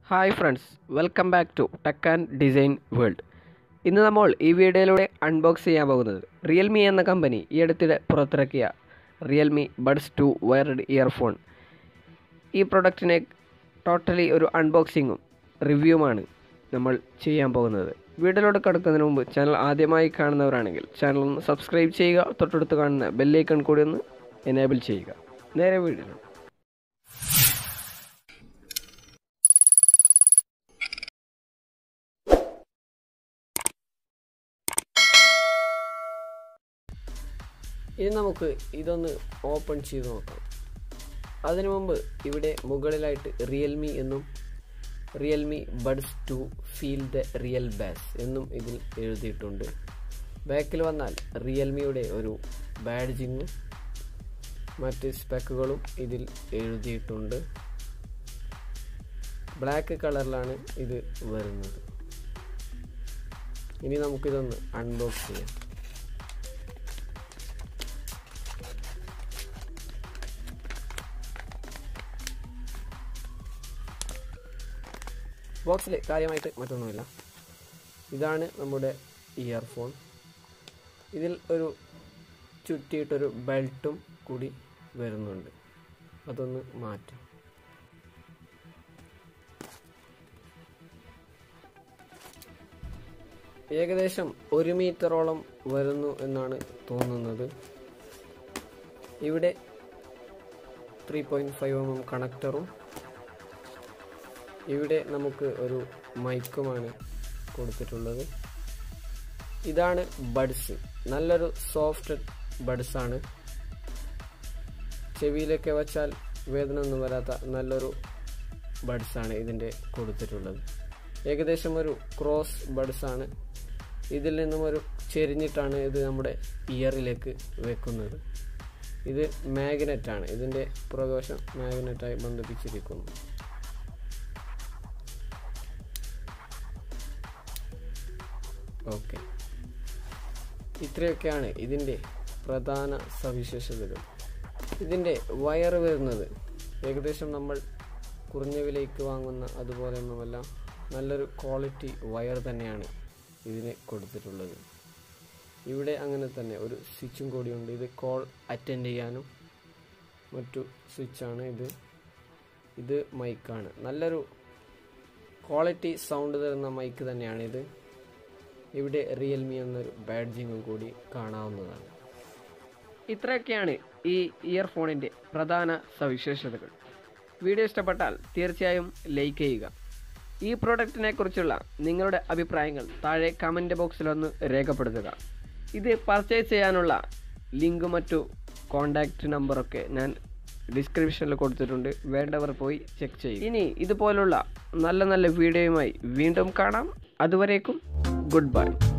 hi friends welcome back to tech and design world ഇന്ന് നമ്മൾ ഈ വീഡിയോയിലൂടെ അൺബോക്സ് ചെയ്യാൻ പോകുന്നത് റിയൽമി എന്ന കമ്പനി ഈ അടുത്തിടെ പുറത്തിറക്കിയ Realme buds two wired earphone ഈ പ്രൊഡക്റ്റിനെ ടോട്ടലി ഒരു അൺബോക്സിങ്ങും റിവ്യൂമാണ് നമ്മൾ ചെയ്യാൻ പോകുന്നത് വീഡിയോയിലോട്ട് കിടക്കുന്നതിന് മുമ്പ് ചാനൽ ആദ്യമായി കാണുന്നവരാണെങ്കിൽ ചാനൽ ഒന്ന് സബ്സ്ക്രൈബ് ചെയ്യുക തൊട്ടടുത്ത് കാണുന്ന ബെല്ലൈക്കൺ കൂടി ഒന്ന് എനേബിൾ ചെയ്യുക നേരെ വീഡിയോയിലോട്ട് ഇനി നമുക്ക് ഇതൊന്ന് ഓപ്പൺ ചെയ്ത് നോക്കാം അതിനു മുമ്പ് ഇവിടെ മുകളിലായിട്ട് റിയൽമി എന്നും Realme buds two feel the real bass എന്നും ഇതിൽ എഴുതിയിട്ടുണ്ട് ബാക്കിൽ വന്നാൽ റിയൽമിയുടെ ഒരു ബാഡ്ജിങ്ങും മറ്റ് സ്പെക്കുകളും ഇതിൽ എഴുതിയിട്ടുണ്ട് ബ്ലാക്ക് കളറിലാണ് ഇത് വരുന്നത് ഇനി നമുക്കിതൊന്ന് അൺബോക്സ് ചെയ്യാം ബോക്സിൽ കാര്യമായിട്ട് മറ്റൊന്നുമില്ല ഇതാണ് നമ്മുടെ ഇയർഫോൺ ഇതിൽ ഒരു ചുറ്റിയിട്ടൊരു ബെൽറ്റും കൂടി വരുന്നുണ്ട് അതൊന്ന് മാറ്റാം ഏകദേശം ഒരു മീറ്ററോളം വരുന്നു എന്നാണ് തോന്നുന്നത് ഇവിടെ three point five M M കണക്ടറും ഇവിടെ നമുക്ക് ഒരു മൈക്കുമാണ് കൊടുത്തിട്ടുള്ളത് ഇതാണ് ബഡ്സ് നല്ലൊരു സോഫ്റ്റ് ബഡ്സ് ആണ് ചെവിയിലൊക്കെ വച്ചാൽ വേദന ഒന്നും വരാത്ത നല്ലൊരു ബഡ്സ് ആണ് ഇതിൻ്റെ കൊടുത്തിട്ടുള്ളത് ഏകദേശം ഒരു ക്രോസ് ബഡ്സ് ആണ് ഇതിൽ നിന്നും ഒരു ചെരിഞ്ഞിട്ടാണ് ഇത് നമ്മുടെ ഇയറിലേക്ക് വെക്കുന്നത് ഇത് മാഗ്നറ്റ് ആണ് ഇതിൻ്റെ പ്രകോശം മാഗ്നറ്റായി ബന്ധിപ്പിച്ചിരിക്കുന്നു ഓക്കെ ഇത്രയൊക്കെയാണ് ഇതിൻ്റെ പ്രധാന സവിശേഷതകൾ ഇതിൻ്റെ വയർ വരുന്നത് ഏകദേശം നമ്മൾ കുറഞ്ഞ വിലയ്ക്ക് വാങ്ങുന്ന അതുപോലെയൊന്നുമല്ല നല്ലൊരു ക്വാളിറ്റി വയർ തന്നെയാണ് ഇതിന് കൊടുത്തിട്ടുള്ളത് ഇവിടെ അങ്ങനെ തന്നെ ഒരു സ്വിച്ചും കൂടിയുണ്ട് ഇത് കോൾ അറ്റൻഡ് ചെയ്യാനും മറ്റു സ്വിച്ചാണ് ഇത് ഇത് മൈക്കാണ് നല്ലൊരു ക്വാളിറ്റി സൗണ്ട് തരുന്ന മൈക്ക് തന്നെയാണിത് ഇവിടെ റിയൽമി എന്നൊരു ബാഡ്ജിങ്ങും കൂടി കാണാവുന്നതാണ് ഇത്രയൊക്കെയാണ് ഈ ഇയർഫോണിൻ്റെ പ്രധാന സവിശേഷതകൾ വീഡിയോ ഇഷ്ടപ്പെട്ടാൽ തീർച്ചയായും ലൈക്ക് ചെയ്യുക ഈ പ്രോഡക്റ്റിനെ കുറിച്ചുള്ള നിങ്ങളുടെ അഭിപ്രായങ്ങൾ താഴെ കമൻറ്റ് ബോക്സിൽ ഒന്ന് രേഖപ്പെടുത്തുക ഇത് പർച്ചേസ് ചെയ്യാനുള്ള ലിങ്ക് മറ്റു കോണ്ടാക്റ്റ് നമ്പറൊക്കെ ഞാൻ ഡിസ്ക്രിപ്ഷനിൽ കൊടുത്തിട്ടുണ്ട് വേണ്ടവർ പോയി ചെക്ക് ചെയ്യും ഇനി ഇതുപോലുള്ള നല്ല നല്ല വീഡിയോയുമായി വീണ്ടും കാണാം അതുവരേക്കും ഗുഡ് ബൈ